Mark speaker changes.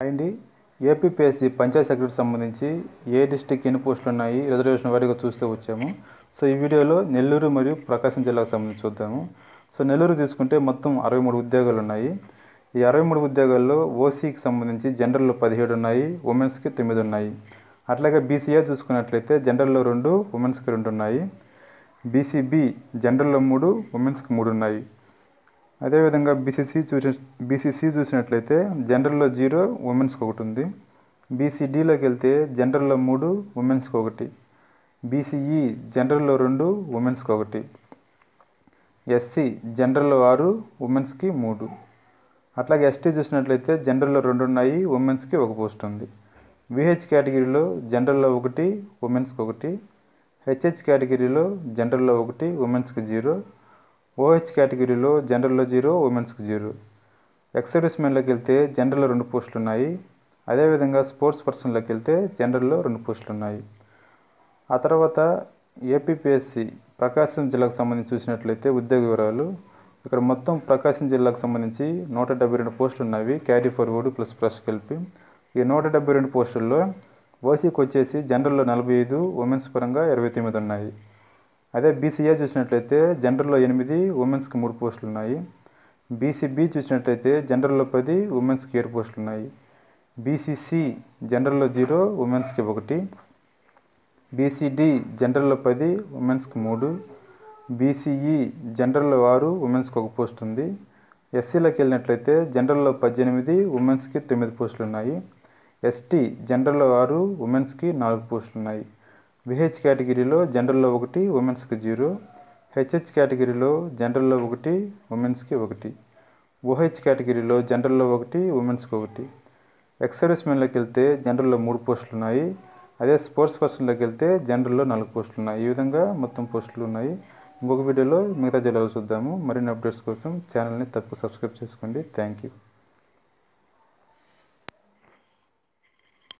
Speaker 1: అండి APPSC Panchayat secretary సంబంధించి ఏ district ఎన్ని పోస్టులు ఉన్నాయి రిజర్వేషన్ వారీగా చూస్తూ వచ్చాము సో ఈ వీడియోలో నెల్లూరు మరియు ప్రకాశం జిల్లాకు సంబంధించి చూద్దాము సో నెల్లూరు తీసుకుంటే మొత్తం అరవై మూడు ఉద్యోగాలు ఉన్నాయి ఈ అరవై మూడు ఉద్యోగాల్లో ఓసీకి సంబంధించి జనరల్లో పదిహేడు ఉన్నాయి ఉమెన్స్కి తొమ్మిది ఉన్నాయి అట్లాగే బీసీఏ చూసుకున్నట్లయితే జనరల్లో రెండు ఉమెన్స్కి రెండు ఉన్నాయి బీసీబీ జనరల్లో మూడు ఉమెన్స్కి మూడు ఉన్నాయి అదేవిధంగా బీసీసీ చూసి బీసీసీ చూసినట్లయితే జనరల్లో జీరో ఉమెన్స్కి ఒకటి ఉంది బీసీడీలోకి వెళ్తే జనరల్లో మూడు ఉమెన్స్కి ఒకటి బీసీఈ జనరల్లో రెండు ఉమెన్స్కి ఒకటి ఎస్సీ జనరల్లో ఆరు ఉమెన్స్కి మూడు అట్లాగే ఎస్టీ చూసినట్లయితే జనరల్లో రెండు ఉన్నాయి ఉమెన్స్కి ఒక పోస్ట్ ఉంది విహెచ్ కేటగిరీలో జనరల్లో ఒకటి ఉమెన్స్కి ఒకటి హెచ్హెచ్ కేటగిరీలో జనరల్లో ఒకటి ఉమెన్స్కి జీరో ఓహెచ్ కేటగిరీలో జనరల్లో జీరో ఉమెన్స్కి జీరో ఎక్స్ సర్వీస్మెన్లోకి వెళ్తే జనరల్లో రెండు పోస్టులు ఉన్నాయి అదేవిధంగా స్పోర్ట్స్ పర్సన్లోకి వెళ్తే జనరల్లో రెండు పోస్టులు ఉన్నాయి ఆ తర్వాత ఏపీపీఎస్సి ప్రకాశం జిల్లాకు సంబంధించి చూసినట్లయితే ఉద్యోగ వివరాలు ఇక్కడ మొత్తం ప్రకాశం జిల్లాకు సంబంధించి నూట డెబ్బై రెండు పోస్టులు ఉన్నవి క్యారీ ఫార్వర్డ్ ప్లస్ ప్లస్ కలిపి ఈ నూట డెబ్బై రెండు పోస్టుల్లో ఓసీకి వచ్చేసి జనరల్లో నలభై ఐదు ఉమెన్స్ పరంగా ఇరవై తొమ్మిది ఉన్నాయి అదే బీసీఏ చూసినట్లయితే జనరల్లో ఎనిమిది ఉమెన్స్కి మూడు పోస్టులు ఉన్నాయి బీసీబీ చూసినట్లయితే జనరల్లో పది ఉమెన్స్కి ఏడు పోస్టులు ఉన్నాయి బీసీసీ జనరల్లో జీరో ఉమెన్స్కి ఒకటి బీసీడీ జనరల్లో పది ఉమెన్స్కి మూడు బీసీఈ జనరల్లో ఆరు ఉమెన్స్కి ఒక పోస్ట్ ఉంది ఎస్సీలోకి వెళ్ళినట్లయితే జనరల్లో పద్దెనిమిది ఉమెన్స్కి తొమ్మిది పోస్టులు ఉన్నాయి ఎస్టీ జనరల్లో ఆరు ఉమెన్స్కి నాలుగు పోస్టులు ఉన్నాయి విహెచ్ కేటగిరీలో జనరల్లో ఒకటి ఉమెన్స్కి జీరో హెచ్హెచ్ కేటగిరీలో జనరల్లో ఒకటి ఉమెన్స్కి ఒకటి ఓహెచ్ కేటగిరీలో జనరల్లో ఒకటి ఉమెన్స్కి ఒకటి ఎక్స్ సర్వీస్మెన్లోకి వెళ్తే జనరల్లో మూడు పోస్టులు ఉన్నాయి అదే స్పోర్ట్స్ పర్సన్లోకి వెళ్తే జనరల్లో నాలుగు పోస్టులు ఉన్నాయి ఈ విధంగా మొత్తం పోస్టులు ఉన్నాయి ఇంకొక వీడియోలో మిగతా జిల్లాలు చూద్దాము మరిన్ని అప్డేట్స్ కోసం ఛానల్ని తప్పక సబ్స్క్రైబ్ చేసుకోండి థ్యాంక్ యూ